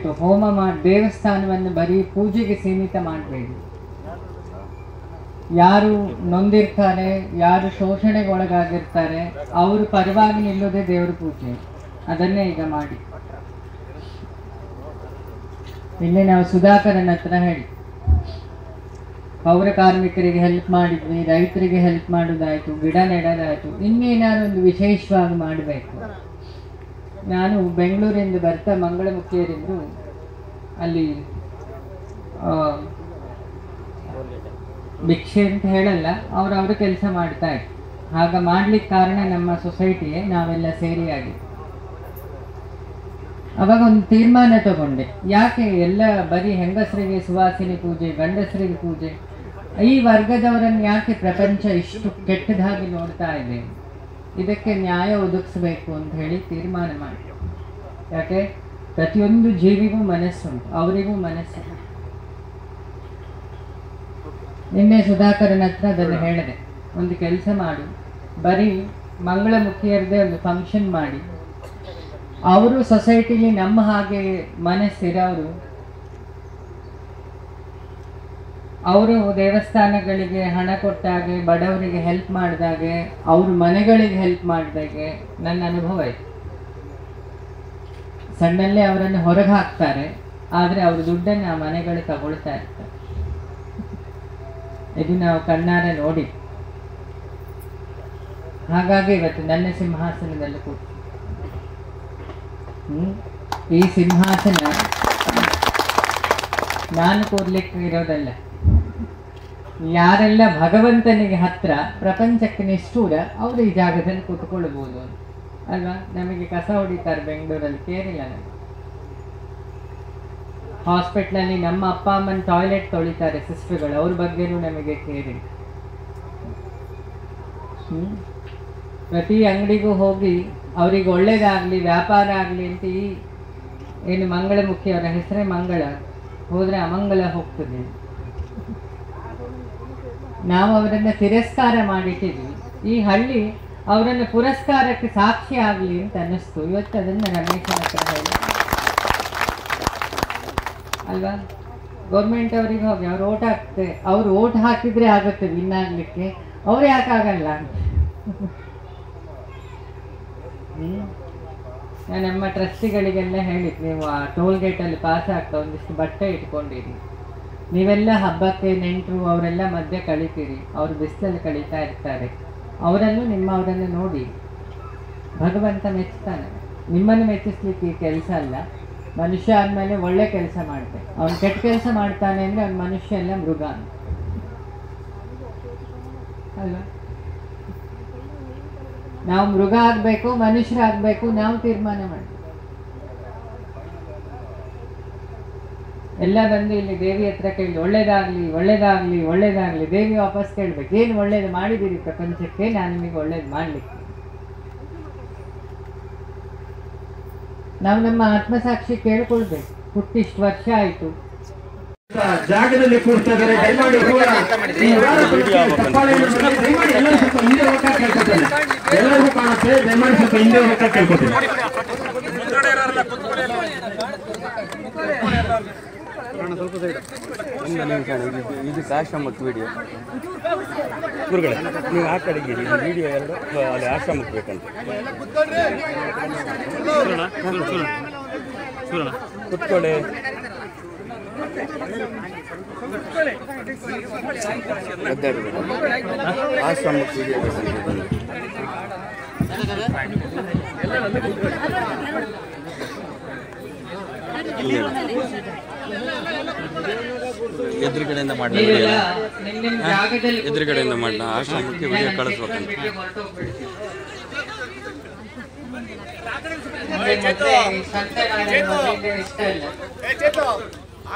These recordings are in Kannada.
ಆಯಿತು ಹೋಮ ಮಾಡಿ ದೇವಸ್ಥಾನವನ್ನು ಬರೀ ಪೂಜೆಗೆ ಸೀಮಿತ ಮಾಡಬೇಡಿ ಯಾರು ನೊಂದಿರ್ತಾರೆ ಯಾರು ಶೋಷಣೆಗೆ ಒಳಗಾಗಿರ್ತಾರೆ ಅವರು ಪರವಾಗಿ ನಿಲ್ಲೋದೇ ದೇವ್ರ ಪೂಜೆ ಅದನ್ನೇ ಈಗ ಮಾಡಿ ಇಲ್ಲಿ ನಾವು ಸುಧಾಕರನ್ ಹತ್ರ ಹೇಳಿ ಪೌರ ಕಾರ್ಮಿಕರಿಗೆ ಹೆಲ್ಪ್ ಮಾಡಿದ್ವಿ ರೈತರಿಗೆ ಹೆಲ್ಪ್ ಮಾಡೋದಾಯ್ತು ಗಿಡ ನೆಡೋದಾಯ್ತು ಇನ್ನೇನಾದ್ರು ಒಂದು ವಿಶೇಷವಾಗಿ ಮಾಡಬೇಕು ನಾನು ಬೆಂಗಳೂರಿಂದ ಬರ್ತಾ ಮಂಗಳಮುಖಿಯರಿಂದು ಅಲ್ಲಿ ಆ, ಭಿಕ್ಷೆ ಅಂತ ಹೇಳಲ್ಲ ಅವ್ರು ಅವ್ರ ಕೆಲಸ ಮಾಡ್ತಾ ಇದ್ರು ಆಗ ಮಾಡ್ಲಿಕ್ಕೆ ಕಾರಣ ನಮ್ಮ ಸೊಸೈಟಿಯೇ ನಾವೆಲ್ಲ ಸೇರಿಯಾಗಿ ಅವಾಗ ಒಂದು ತೀರ್ಮಾನ ತಗೊಂಡೆ ಯಾಕೆ ಎಲ್ಲ ಬರೀ ಹೆಂಗಸರಿಗೆ ಸುವಾಸಿನಿ ಪೂಜೆ ಗಂಡಸರಿಗೆ ಪೂಜೆ ಈ ವರ್ಗದವರನ್ನು ಯಾಕೆ ಪ್ರಪಂಚ ಇಷ್ಟು ಕೆಟ್ಟದಾಗಿ ನೋಡ್ತಾ ಇದೆ ಇದಕ್ಕೆ ನ್ಯಾಯ ಒದಗಿಸ್ಬೇಕು ಅಂತ ಹೇಳಿ ತೀರ್ಮಾನ ಮಾಡಿ ಯಾಕೆ ಪ್ರತಿಯೊಂದು ಜೀವಿಗೂ ಮನಸ್ಸುಂಟು ಅವರಿಗೂ ಮನಸ್ಸು ನಿನ್ನೆ ಸುಧಾಕರನ ಹತ್ರ ಅದನ್ನು ಹೇಳಿದೆ ಒಂದು ಕೆಲಸ ಮಾಡು ಬರೀ ಮಂಗಳಮುಖಿಯರದೇ ಒಂದು ಫಂಕ್ಷನ್ ಮಾಡಿ ಅವರು ಸೊಸೈಟಿಲಿ ನಮ್ಮ ಹಾಗೆ ಮನಸ್ಸಿರೋರು ಅವರು ದೇವಸ್ಥಾನಗಳಿಗೆ ಹಣ ಕೊಟ್ಟಾಗೆ ಬಡವರಿಗೆ ಹೆಲ್ಪ್ ಮಾಡಿದಾಗೆ ಅವ್ರ ಮನೆಗಳಿಗೆ ಹೆಲ್ಪ್ ಮಾಡಿದಾಗೆ ನನ್ನ ಅನುಭವ ಇದೆ ಸಣ್ಣಲ್ಲೇ ಅವರನ್ನು ಹೊರಗೆ ಹಾಕ್ತಾರೆ ಆದರೆ ಅವ್ರ ದುಡ್ಡನ್ನು ಆ ಮನೆಗಳು ತಗೊಳ್ತಾ ಇರ್ತಾರೆ ಇದು ನಾವು ಕಣ್ಣಾರೆ ನೋಡಿ ಹಾಗಾಗಿ ಇವತ್ತು ನನ್ನ ಸಿಂಹಾಸನದಲ್ಲಿ ಕೂತು ಹ್ಮ್? ಈ ಸಿಂಹಾಸನ ನಾನು ಕೂರ್ಲಿಕ್ಕೆ ಇರೋದಲ್ಲ ಯಾರೆಲ್ಲ ಭಗವಂತನಿಗೆ ಹತ್ರ ಪ್ರಪಂಚಕ್ಕೆ ನಿಷ್ಠೂರ ಅವರು ಈ ಜಾಗದಲ್ಲಿ ಕೂತ್ಕೊಳ್ಬೋದು ಅಂತ ಅಲ್ವಾ ನಮಗೆ ಕಸ ಹೊಡಿತಾರೆ ಬೆಂಗಳೂರಲ್ಲಿ ಕೇರಿಲ್ಲ ನಮಗೆ ಹಾಸ್ಪಿಟ್ಲಲ್ಲಿ ನಮ್ಮ ಅಪ್ಪ ಅಮ್ಮನ ಟಾಯ್ಲೆಟ್ ತೊಳಿತಾರೆ ಸಿಸ್ಟರ್ಗಳು ಅವ್ರ ಬಗ್ಗೆನೂ ನಮಗೆ ಕೇರಿ ಹ್ಮ್ ಪ್ರತಿ ಅಂಗಡಿಗೂ ಹೋಗಿ ಅವ್ರಿಗೆ ಒಳ್ಳೇದಾಗ್ಲಿ ವ್ಯಾಪಾರ ಆಗಲಿ ಅಂತ ಈ ಏನು ಮಂಗಳಮುಖಿ ಅವರ ಹೆಸರೇ ಮಂಗಳ ಹೋದ್ರೆ ಅಮಂಗಲ ಹೋಗ್ತದೆ ನಾವು ಅವರನ್ನ ತಿರಸ್ಕಾರ ಮಾಡಿಟ್ಟಿದ್ವಿ ಈ ಹಳ್ಳಿ ಅವರನ್ನು ಪುರಸ್ಕಾರಕ್ಕೆ ಸಾಕ್ಷಿ ಆಗಲಿ ಅಂತ ಅನ್ನಿಸ್ತು ಇವತ್ತು ಅದನ್ನ ರಮೇಶನ ಹತ್ರ ಹೇಳಿ ಅಲ್ವಾ ಗೌರ್ಮೆಂಟ್ ಅವರಿಗೆ ಹೋಗಿ ಅವ್ರು ಓಟ್ ಹಾಕ್ತೆ ಅವ್ರು ಓಟ್ ಹಾಕಿದ್ರೆ ಆಗುತ್ತೆ ವಿನ್ ಆಗ್ಲಿಕ್ಕೆ ಅವ್ರು ಯಾಕಾಗಲ್ಲ ಹ್ಮ್. ನಾನು ನಮ್ಮ ಟ್ರಸ್ಟಿಗಳಿಗೆಲ್ಲ ಹೇಳಿದ್ ನೀವು ಆ ಟೋಲ್ ಗೇಟಲ್ಲಿ ಪಾಸ್ ಆಗ್ತಾ ಒಂದಿಷ್ಟು ಬಟ್ಟೆ ಇಟ್ಕೊಂಡಿರಿ ನೀವೆಲ್ಲ ಹಬ್ಬಕ್ಕೆ ನೆಂಟರು ಅವರೆಲ್ಲ ಮಧ್ಯೆ ಕಳಿತೀರಿ ಅವ್ರು ಬಿಸಿಲಲ್ಲಿ ಕಳೀತಾ ಇರ್ತಾರೆ ಅವರನ್ನು ನಿಮ್ಮವರನ್ನು ನೋಡಿ ಭಗವಂತ ಮೆಚ್ತಾನೆ ನಿಮ್ಮನ್ನು ಮೆಚ್ಚಿಸ್ಲಿಕ್ಕೆ ಈ ಕೆಲಸ ಅಲ್ಲ ಮನುಷ್ಯ ಆದ್ಮೇಲೆ ಒಳ್ಳೆ ಕೆಲಸ ಮಾಡ್ಬೇಕು ಅವ್ನು ಕೆಟ್ಟ ಕೆಲಸ ಮಾಡ್ತಾನೆ ಅಂದ್ರೆ ಅವ್ನ ಮನುಷ್ಯ ಎಲ್ಲ ಮೃಗ ಅಂತ ಅಲ್ವಾ ನಾವು ಮೃಗ ಆಗ್ಬೇಕು ಮನುಷ್ಯರಾಗ್ಬೇಕು ನಾವು ತೀರ್ಮಾನ ಮಾಡ್ಬೇಕು ಎಲ್ಲ ಬಂದು ಇಲ್ಲಿ ದೇವಿ ಹತ್ರ ಕೇಳಿ ಒಳ್ಳೇದಾಗ್ಲಿ ಒಳ್ಳೇದಾಗ್ಲಿ ಒಳ್ಳೇದಾಗ್ಲಿ ದೇವಿ ವಾಪಸ್ ಕೇಳ್ಬೇಕು ಏನು ಒಳ್ಳೇದು ಮಾಡಿದ್ದೀರಿ ಪ್ರಪಂಚಕ್ಕೆ ನಾನು ನಿಮಗೆ ಒಳ್ಳೇದು ಮಾಡ್ಲಿಕ್ಕೆ ನಾವು ನಮ್ಮ ಆತ್ಮಸಾಕ್ಷಿ ಕೇಳ್ಕೊಳ್ಬೇಕು ಹುಟ್ಟಿಷ್ಟು ವರ್ಷ ಆಯ್ತು ಜಾಗದಲ್ಲಿ ಕೂರ್ತಾ ಇದ್ದಾರೆ ದಯಮಾಡಿ ಕೂಡ ಈ ವಿವಾದ ಬಗ್ಗೆ ತಪ್ಪಾಳೆಯನ್ನು ಮಾಡಿ ದಯಮಾಡಿ ಎಲ್ಲರೂ ಸ್ವಲ್ಪ ಹಿಂದೆ ಹೋಗಕ್ಕೆ ಕೇಳ್ಕೊತೇನೆ ಎಲ್ಲರಿಗೂ ಕಾಣುತ್ತೆ ದಯಮಾಡಿ ಸ್ವಲ್ಪ ಹಿಂದೆ ಹೋಗಕ್ಕೆ ಕೇಳ್ಕೊತೇನೆ ಒಂದು ನಿಮಿಷ ಇದು ಇದು ಆಶ್ರಮಕ್ಕೆ ವಿಡಿಯೋ ಗುರುಗಳೇ ನೀವು ಆ ಕಡೆಗೆ ಇರಿ ಇದು ವಿಡಿಯೋ ಎರಡು ಅಲ್ಲಿ ಆಶ್ರಮಕ್ಕೆ ಬೇಕಂತ ಕುತ್ಕೊಳ್ಳಿ ಒದ್ದಾಡ್ಬೇಡ. ಆಶ್ರಮಕ್ಕೆ ವಿಡಿಯೋ ಬೇಕಂತ ಎದುರುಗಡೆಯಿಂದ ಮಾಡಿ ನೀವೆಲ್ಲ ನಿಮ್ ನಿಮ್ ಜಾಗದಲ್ಲಿ ಎದುರುಗಡೆಯಿಂದ ಕೂತ್ಕೊಳ್ಳಿ. ಮಾಡ್ಲಾ? ಆಶ್ರಮಕ್ಕೆ ವಿಡಿಯೋ ಕಳಿಸ್ಬೇಕಂತ. ಬಿಟ್ಟು ಹೊರ್ಟೋಗ್ಬಿಡಿ. ನಮ್ಗೆ ಮೊದ್ಲೇ ಈ ಸತ್ಯನಾರಾಯಣ ಮೊದಲಿಂದ ಇಷ್ಟ ಇಲ್ಲ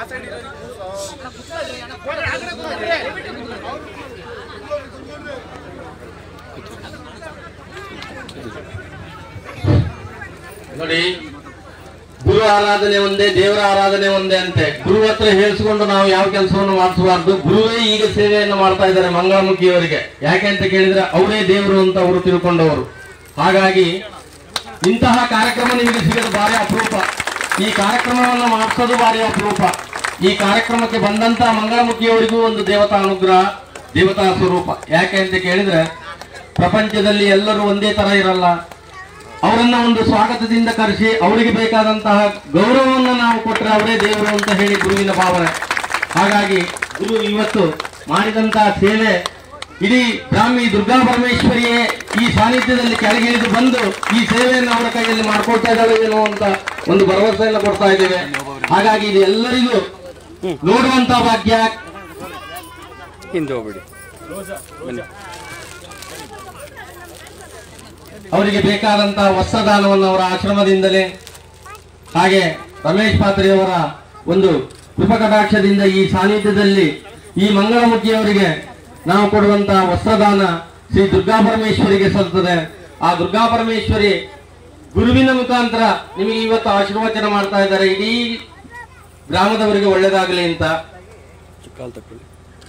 ನೋಡಿ ಗುರು ಆರಾಧನೆ ಒಂದೇ ದೇವರ ಆರಾಧನೆ ಒಂದೇ ಅಂತೆ ಗುರು ಹತ್ರ ಹೇಳಿಸ್ಕೊಂಡು ನಾವು ಯಾವ ಕೆಲಸವನ್ನು ಮಾಡಿಸಬಾರ್ದು ಗುರುವೇ ಈಗ ಸೇವೆಯನ್ನು ಮಾಡ್ತಾ ಇದ್ದಾರೆ ಮಂಗಳಮುಖಿಯವರಿಗೆ ಯಾಕೆ ಅಂತ ಕೇಳಿದ್ರೆ ಅವರೇ ದೇವರು ಅಂತ ಅವರು ತಿಳ್ಕೊಂಡವರು ಹಾಗಾಗಿ ಇಂತಹ ಕಾರ್ಯಕ್ರಮ ನಿಮಗೆ ಸಿಗೋದು ಭಾರಿ ಅಪರೂಪ ಈ ಕಾರ್ಯಕ್ರಮವನ್ನು ಮಾಡಿಸೋದು ಭಾರಿ ಅಪರೂಪ ಈ ಕಾರ್ಯಕ್ರಮಕ್ಕೆ ಬಂದಂತ ಮಂಗಳಮುಖಿಯವರಿಗೂ ಒಂದು ದೇವತಾ ಅನುಗ್ರಹ ದೇವತಾ ಸ್ವರೂಪ ಯಾಕೆ ಅಂತ ಕೇಳಿದ್ರೆ ಪ್ರಪಂಚದಲ್ಲಿ ಎಲ್ಲರೂ ಒಂದೇ ತರ ಇರಲ್ಲ ಅವರನ್ನ ಒಂದು ಸ್ವಾಗತದಿಂದ ಕರೆಸಿ ಅವರಿಗೆ ಬೇಕಾದಂತಹ ಗೌರವವನ್ನು ನಾವು ಕೊಟ್ಟರೆ ಅವರೇ ದೇವರು ಅಂತ ಹೇಳಿ ಗುರುವಿನ ಭಾವನೆ ಹಾಗಾಗಿ ಗುರು ಇವತ್ತು ಮಾಡಿದಂತಹ ಸೇವೆ ಇಡೀ ಬ್ರಾಹ್ಮಿ ದುರ್ಗಾ ಪರಮೇಶ್ವರಿಯೇ ಈ ಸಾನ್ನಿಧ್ಯದಲ್ಲಿ ಕೆಳಗಿಳಿದು ಬಂದು ಈ ಸೇವೆಯನ್ನು ಅವರ ಕೈಯಲ್ಲಿ ಮಾಡ್ಕೊಳ್ತಾ ಇದ್ದಾಳೆ ಏನೋ ಅಂತ ಒಂದು ಭರವಸೆಯನ್ನು ಕೊಡ್ತಾ ಇದ್ದೇವೆ ಹಾಗಾಗಿ ಇದು ಎಲ್ಲರಿಗೂ ನೋಡುವಂತ ಭಾಗ್ಯ ಹಿಂದೆ ಹೋಗ್ಬಿಡಿ ಬನ್ನಿ ಅವರಿಗೆ ಬೇಕಾದಂತಹ ವಸ್ತ್ರದಾನವನ್ನು ಅವರ ಆಶ್ರಮದಿಂದಲೇ ಹಾಗೆ ರಮೇಶ್ ಪಾತ್ರೆಯವರ ಒಂದು ಕೃಪಕಟಾಕ್ಷದಿಂದ ಈ ಸಾನ್ನಿಧ್ಯದಲ್ಲಿ ಈ ಮಂಗಳಮುಖಿಯವರಿಗೆ ನಾವು ಕೊಡುವಂತಹ ವಸ್ತ್ರದಾನ ಶ್ರೀ ದುರ್ಗಾ ಪರಮೇಶ್ವರಿಗೆ ಸಲ್ತದೆ ಆ ದುರ್ಗಾ ಪರಮೇಶ್ವರಿ ಗುರುವಿನ ಮುಖಾಂತರ ನಿಮಗೆ ಇವತ್ತು ಆಶೀರ್ವಚನ ಮಾಡ್ತಾ ಇದ್ದಾರೆ ಇಡೀ ಗ್ರಾಮದವರಿಗೆ ಒಳ್ಳೇದಾಗಲಿ ಅಂತ ಕಾಲು ತಕೊಳ್ಳಿ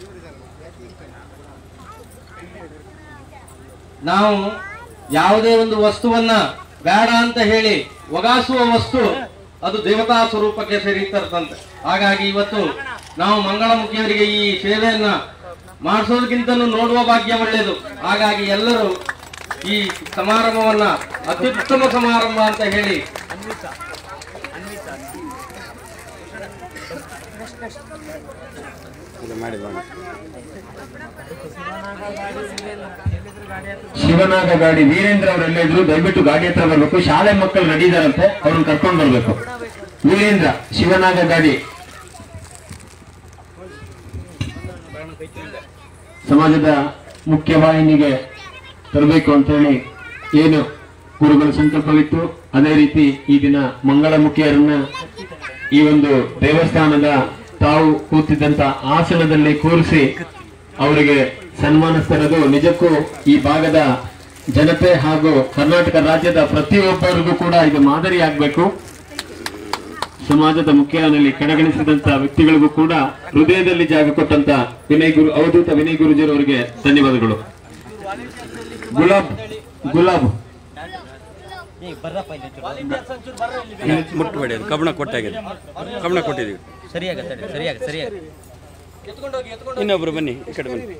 ನಾವು ಯಾವುದೇ ಒಂದು ವಸ್ತುವನ್ನ ಬೇಡ ಅಂತ ಹೇಳಿ ಒಗಾಸುವ ವಸ್ತು ಅದು ದೇವತಾ ಸ್ವರೂಪಕ್ಕೆ ಸೇರಿರ್ತದಂತೆ ಹಾಗಾಗಿ ಇವತ್ತು ನಾವು ಮಂಗಳಮುಖಿಯವರಿಗೆ ಈ ಸೇವೆಯನ್ನ ಮಾಡಿಸೋದಕ್ಕಿಂತಲೂ ನೋಡುವ ಭಾಗ್ಯ ಒಳ್ಳೆಯದು ಹಾಗಾಗಿ ಎಲ್ಲರೂ ಈ ಸಮಾರಂಭವನ್ನ ಅತ್ಯುತ್ತಮ ಸಮಾರಂಭ ಅಂತ ಹೇಳಿ ಇದು ಮಾಡಿ ಮಾಡಿ ಶಿವನಾಗ ಗಾಡಿ ವೀರೇಂದ್ರ ಅವರೆಲ್ಲ ಇದ್ರು ದಯವಿಟ್ಟು ಗಾಡಿ ಹತ್ರ ಬರ್ಬೇಕು ಶಾಲೆ ಮಕ್ಕಳು ರೆಡಿ ಇದಾರಂತೆ ಅವ್ರನ್ನ ಕರ್ಕೊಂಡ್ ಬರ್ಬೇಕು ವೀರೇಂದ್ರ ಶಿವನಾಗ ಗಾಡಿ ಸಮಾಜದ ಮುಖ್ಯವಾಹಿನಿಗೆ ತರಬೇಕು ಅಂತ ಹೇಳಿ ಏನು ಗುರುಗಳ ಸಂಕಲ್ಪವಿತ್ತು ಅದೇ ರೀತಿ ಈ ದಿನ ಮಂಗಳಮುಖಿಯರನ್ನ ಈ ಒಂದು ದೇವಸ್ಥಾನದ ತಾವು ಕೂತಿದ್ದಂತ ಆಸನದಲ್ಲಿ ಕೂರಿಸಿ ಅವರಿಗೆ ಸನ್ಮಾನಿಸ್ತಿರೋದು ನಿಜಕ್ಕೂ ಈ ಭಾಗದ ಜನತೆ ಹಾಗೂ ಕರ್ನಾಟಕ ರಾಜ್ಯದ ಪ್ರತಿಯೊಬ್ಬರಿಗೂ ಕೂಡ ಇದು ಮಾದರಿ ಆಗ್ಬೇಕು ಸಮಾಜದ ಮುಖ್ಯನಲ್ಲಿ ಕಡೆಗಣಿಸಿದಂತ ವ್ಯಕ್ತಿಗಳಿಗೂ ಕೂಡ ಹೃದಯದಲ್ಲಿ ಜಾಗ ಕೊಟ್ಟಂತ ವಿನಯ್ ಗುರು ಅವಧೂತ ವಿನಯ್ ಗುರುಜಿರವರಿಗೆ ಧನ್ಯವಾದಗಳು ಗುಲಾಬ್ ಗುಲಾಬ್ ಮುಟ್ಟಬೇಡಿ ಅದು ಕಬ್ಬಣ ಕೊಟ್ಟಾಗಿದೆ ಕಬ್ಬಣ ಕೊಟ್ಟಿದ್ದೀವಿ ಸರಿಯಾಗ ಸರಿಯಾಗ ಸರಿಯಾಗ ಇನ್ನೊಬ್ರು ಬನ್ನಿ ಈ ಕಡೆ ಬನ್ನಿ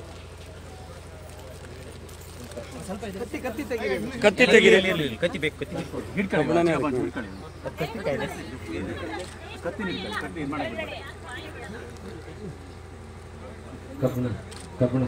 ಕತ್ತಿ ತೆಗೀರಿ ಕತ್ತಿ ಬೇಕು ಕತ್ತಿ ಕಬ್ಬಣನೇ ಅದಕ್ಕೆ ನೋಡಿ. ಕಬ್ಬಣ ಕಬ್ಬಣ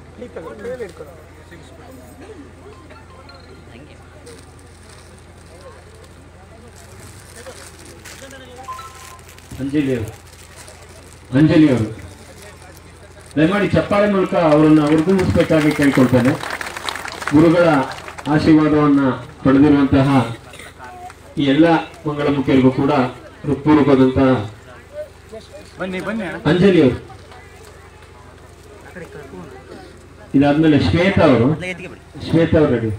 ಅಂಜಲಿ ಅವರು ಅಂಜಲಿ ಅವರು ದಯಮಾಡಿ ಚಪ್ಪಾಳೆ ಮೂಲಕ ಅವರನ್ನ ಹುರಿದುಂಬಿಸಬೇಕಾಗಿ ಕೇಳ್ಕೊಳ್ತೇನೆ ಗುರುಗಳ ಆಶೀರ್ವಾದವನ್ನ ಪಡೆದಿರುವಂತಹ ಈ ಎಲ್ಲ ಮಂಗಳಮುಖಿಯರಿಗೂ ಕೂಡ ಹೃತ್ಪೂರ್ವಕವಾದಂತಹ ಅಂಜಲಿ ಅವರು ಇದಾದ್ಮೇಲೆ ಶ್ವೇತಾ ಅವರು ಶ್ವೇತಾ ಅವರು ರೆಡಿ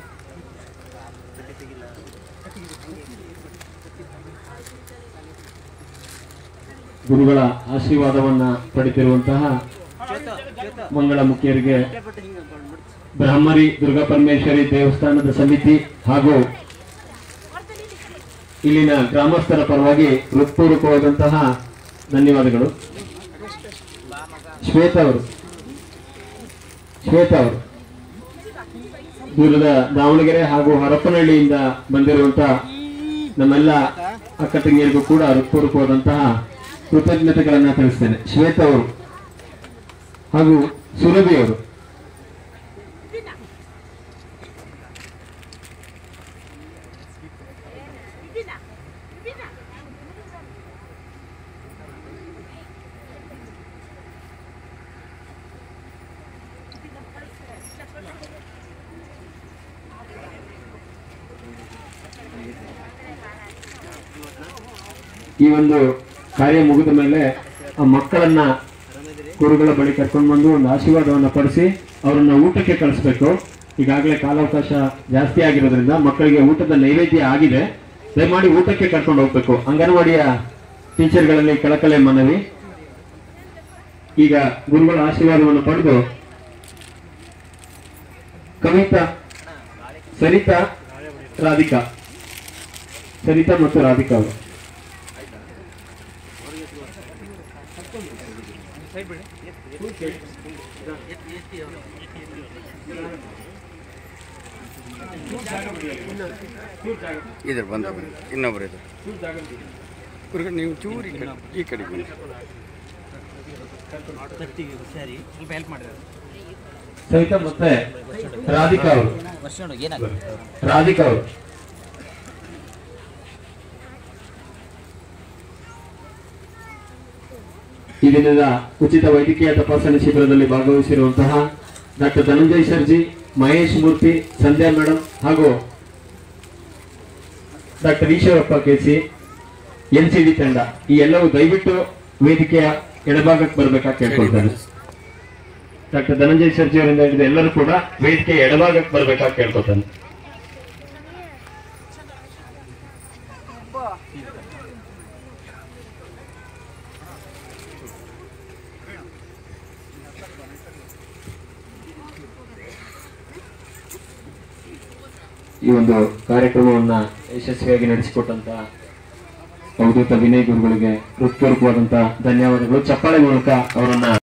ಗುರುಗಳ ಆಶೀರ್ವಾದವನ್ನ ಪಡೆದಿರುವಂತಹ ಮಂಗಳಮುಖಿಯರಿಗೆ ಬ್ರಹ್ಮರಿ ದುರ್ಗಾ ಪರಮೇಶ್ವರಿ ದೇವಸ್ಥಾನದ ಸಮಿತಿ ಹಾಗೂ ಇಲ್ಲಿನ ಗ್ರಾಮಸ್ಥರ ಪರವಾಗಿ ಹೃತ್ಪೂರ್ವಕವಾದಂತಹ ಧನ್ಯವಾದಗಳು ಶ್ವೇತಾ ಅವರು ಶ್ವೇತಾ ಅವರು ದೂರದ ದಾವಣಗೆರೆ ಹಾಗೂ ಹರಪನಹಳ್ಳಿಯಿಂದ ಬಂದಿರುವಂತಹ ನಮ್ಮೆಲ್ಲ ಅಕ್ಕ ತಂಗಿಯರಿಗೂ ಕೂಡ ಹೃತ್ಪೂರ್ವಕವಾದಂತಹ ಕೃತಜ್ಞತೆಗಳನ್ನ ತಿಳಿಸ್ತೇನೆ ಶ್ವೇತಾ ಅವರು ಹಾಗೂ ಸುರಭಿ ಅವರು ಈ ಒಂದು ಕಾರ್ಯ ಮುಗಿದ ಮೇಲೆ ಆ ಮಕ್ಕಳನ್ನ ಗುರುಗಳ ಬಳಿ ಕರ್ಕೊಂಡು ಬಂದು ಒಂದು ಆಶೀರ್ವಾದವನ್ನ ಪಡಿಸಿ ಅವರನ್ನ ಊಟಕ್ಕೆ ಕಳಿಸ್ಬೇಕು ಈಗಾಗಲೇ ಕಾಲಾವಕಾಶ ಜಾಸ್ತಿ ಆಗಿರೋದ್ರಿಂದ ಮಕ್ಕಳಿಗೆ ಊಟದ ನೈವೇದ್ಯ ಆಗಿದೆ ದಯಮಾಡಿ ಊಟಕ್ಕೆ ಕರ್ಕೊಂಡು ಹೋಗ್ಬೇಕು ಅಂಗನವಾಡಿಯ ಟೀಚರ್ಗಳಲ್ಲಿ ಕಳಕಳೆ ಮನವಿ ಈಗ ಗುರುಗಳ ಆಶೀರ್ವಾದವನ್ನು ಪಡೆದು ಕವಿತಾ ಸರಿತಾ ರಾಧಿಕಾ ಸರಿತಾ ಮತ್ತು ರಾಧಿಕಾ ಅವರು ಇದ್ರ ಬಂದ ಇನ್ನೊಬ್ರು ಇದು ಗುರುಗಳು ನೀವು ಚೂರು ಈ ಕಡೆ ಈ ಕಡೆ ಬನ್ನಿ ಸ್ವಲ್ಪ ಹೆಲ್ಪ್ ಮಾಡಿದ್ರೆ ಸವಿತಾ ಮತ್ತೆ ರಾಧಿಕಾ ಅವರು ವರ್ಷ ನೋಡು ಏನಾಗುತ್ತೆ ರಾಧಿಕಾ ಅವರು ಈ ದಿನದ ಉಚಿತ ವೈದ್ಯಕೀಯ ತಪಾಸಣೆ ಶಿಬಿರದಲ್ಲಿ ಭಾಗವಹಿಸಿರುವಂತಹ ಡಾಕ್ಟರ್ ಧನಂಜಯ್ ಸರ್ಜಿ ಮಹೇಶ್ ಮೂರ್ತಿ ಸಂಧ್ಯಾ ಮೇಡಮ್ ಹಾಗೂ doctor Eshwarappa KC N C D ತಂಡ ಈ ಎಲ್ಲವೂ ದಯವಿಟ್ಟು ವೇದಿಕೆಯ ಎಡಭಾಗಕ್ಕೆ ಬರ್ಬೇಕಾಗಿ ಕೇಳ್ಕೊಳ್ತಾರೆ ಡಾಕ್ಟರ್ ಧನಂಜಯ್ ಸರ್ಜಿ ಅವರಿಂದ ಹಿಡಿದು ಎಲ್ಲರೂ ಕೂಡ ವೇದಿಕೆಯ ಎಡಭಾಗಕ್ಕೆ ಬರ್ಬೇಕಾಗಿ ಕೇಳ್ಕೊತಾನೆ ಈ ಒಂದು ಕಾರ್ಯಕ್ರಮವನ್ನ ಯಶಸ್ವಿಯಾಗಿ ನಡೆಸಿಕೊಟ್ಟಂತಹ ಅವಧೂತ ವಿನಯ್ ಗುರುಗಳಿಗೆ ಹೃತ್ಪೂರ್ವಕವಾದಂತಹ ಧನ್ಯವಾದಗಳು ಚಪ್ಪಾಳೆ ಮೂಲಕ ಅವರನ್ನ